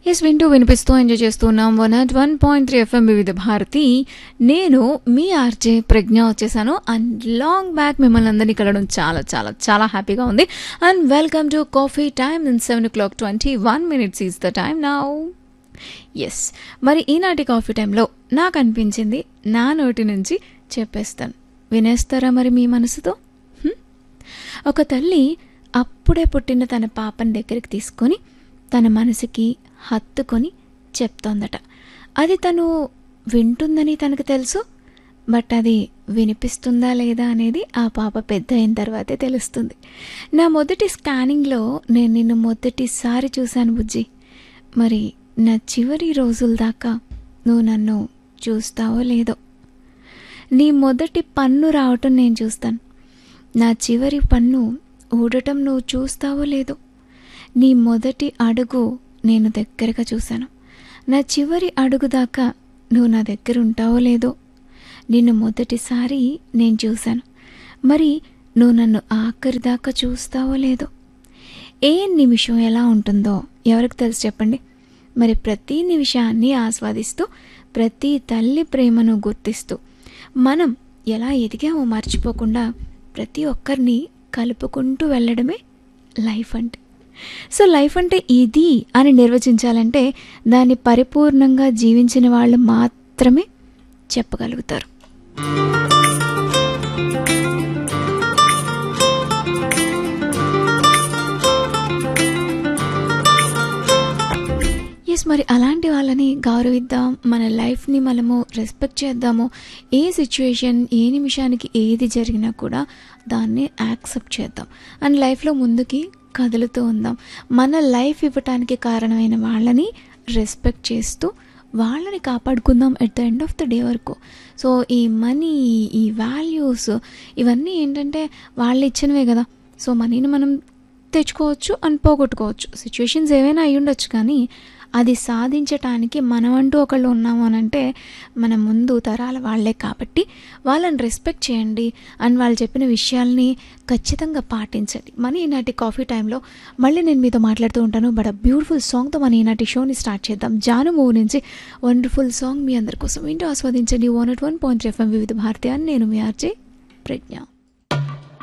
Yes వింటూ వినిపిస్తూ enjoy చేస్తున్నాం one at one point three FM Vividh Bharati నేను మీ ఆర్జే ప్రజ్ఞ వచ్చేసాను అండ్ లాంగ్ బ్యాక్ మిమ్మల్ని అందరినీ కలవడం చాలా చాలా చాలా హ్యాపీగా ఉంది and welcome to coffee time in seven o'clock twenty one minutes is the time now yes మరి ఈనాటి కాఫీ టైంలో నాకు అనిపించింది నా నోటి నుంచి చెప్పేస్తాను వినేస్తారా మరి మీ మనసుతో హ్మ్? ఒక తల్లి అప్పుడే పుట్టిన తన పాపని దగ్గరికి తీసుకొని తన మనసుకి హత్తుకొని చెప్తోందట అది తను వింటుందని తనకు తెలుసు బట్ అది వినిపిస్తుందా లేదా అనేది ఆ పాప పెద్ద అయిన తర్వాతే తెలుస్తుంది నా మొదటి స్కానింగ్లో నేను నిన్ను మొదటిసారి చూశాను బుజ్జి మరి నా చివరి రోజుల దాకా నువ్వు నన్ను చూస్తావో లేదో నీ మొదటి పన్ను రావటం నేను చూస్తాను నా చివరి పన్ను ఊడటం నువ్వు చూస్తావో లేదో నీ మొదటి అడుగు నేను దగ్గరగా చూశాను నా చివరి అడుగు దాకా నువ్వు నా దగ్గర ఉంటావో లేదో నిన్ను మొదటిసారి నేను చూశాను మరి నువ్వు నన్ను ఆఖరి దాకా చూస్తావో లేదో ఏ నిమిషం ఎలా ఉంటుందో ఎవరికి తెలుసు చెప్పండి మరి ప్రతి నిమిషాన్ని ఆస్వాదిస్తూ ప్రతి తల్లి ప్రేమను గుర్తిస్తూ మనం ఎలా ఎదిగామో మర్చిపోకుండా ప్రతి ఒక్కరిని కలుపుకుంటూ వెళ్ళడమే లైఫ్ అంటే సో లైఫ్ అంటే ఇది అని నిర్వచించాలంటే దాన్ని పరిపూర్ణంగా జీవించిన వాళ్ళు మాత్రమే చెప్పగలుగుతారు ఎస్ మరి అలాంటి వాళ్ళని గౌరవిద్దాం మన లైఫ్ని మనము రెస్పెక్ట్ చేద్దాము ఏ సిచ్యువేషన్ ఏ నిమిషానికి ఏది జరిగినా కూడా దాన్ని యాక్సెప్ట్ చేద్దాం అండ్ లైఫ్లో ముందుకి కదులుతూ ఉందాం మన లైఫ్ ఇవ్వటానికి కారణమైన వాళ్ళని రెస్పెక్ట్ చేస్తూ వాళ్ళని కాపాడుకుందాం at the end of the day వరకు సో ఈ మనీ ఈ వాల్యూస్ ఇవన్నీ ఏంటంటే వాళ్ళు ఇచ్చినవే కదా సో మనీని మనం తెచ్చుకోవచ్చు అని పోగొట్టుకోవచ్చు సిచ్యువేషన్స్ ఏవైనా అయి ఉండొచ్చు కానీ అది సాధించటానికి మనమంటూ ఒకళ్ళు ఉన్నాము అని అంటే మన ముందు తరాల వాళ్ళే కాబట్టి వాళ్ళని రెస్పెక్ట్ చేయండి అండ్ వాళ్ళు చెప్పిన విషయాల్ని ఖచ్చితంగా పాటించండి మన ఈనాటి కాఫీ టైంలో మళ్ళీ నేను మీతో మాట్లాడుతూ ఉంటాను బట్ ఆ బ్యూటిఫుల్ సాంగ్తో మన ఈనాటి షోని స్టార్ట్ చేద్దాం జాను మూవ్ నుంచి వండర్ఫుల్ సాంగ్ మీ అందరి కోసం వింటూ ఆస్వాదించండి one at one point FM Vividh Bharati అని నేను మీ ఆర్జే ప్రజ్ఞ